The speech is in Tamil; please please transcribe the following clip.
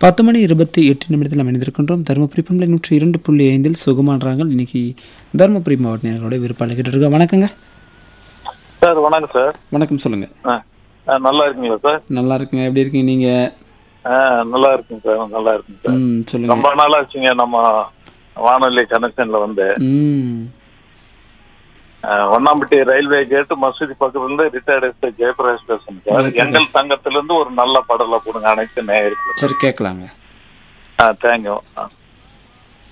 பத்து மணி இருபத்தி எட்டு நிமிடத்தில் நாம் இணைந்திருக்கின்றோம் தருமபுரி பண்பலை நூற்றி இரண்டு புள்ளி ஐந்தில் சுகமான்றாங்க இன்னைக்கு தருமபுரி மாவட்ட நேர்களோட விருப்பாளர் கிட்ட இருக்கோம் வணக்கங்க சார் வணக்கம் சார் வணக்கம் சொல்லுங்க ஆ, ஆ, நல்லா இருக்கீங்களா சார் நல்லா இருக்குங்க எப்படி இருக்கீங்க நீங்க ஆ, நல்லா இருக்குங்க சார் நல்லா இருக்குங்க சார் ம் சொல்லுங்க ரொம்ப நாள் ஆச்சுங்க நம்ம வானொலி கனெக்ஷன்ல வந்து ம் ஆ, ஒண்ணாம்பட்டி ரயில்வே கேட் மசூதி பக்கத்துல இருந்து ரிட்டையர்ட் எஸ்ஐ ஜெயபிரகாஷ் பேசுறேன் சார் ஜெயபிரகாஷ். எங்கள் சங்கத்துல இருந்து ஒரு நல்ல படல கொடுங்க அனைத்து நேயர்களுக்கும் சரி கேட்கலாங்க ஆ தேங்க்யூ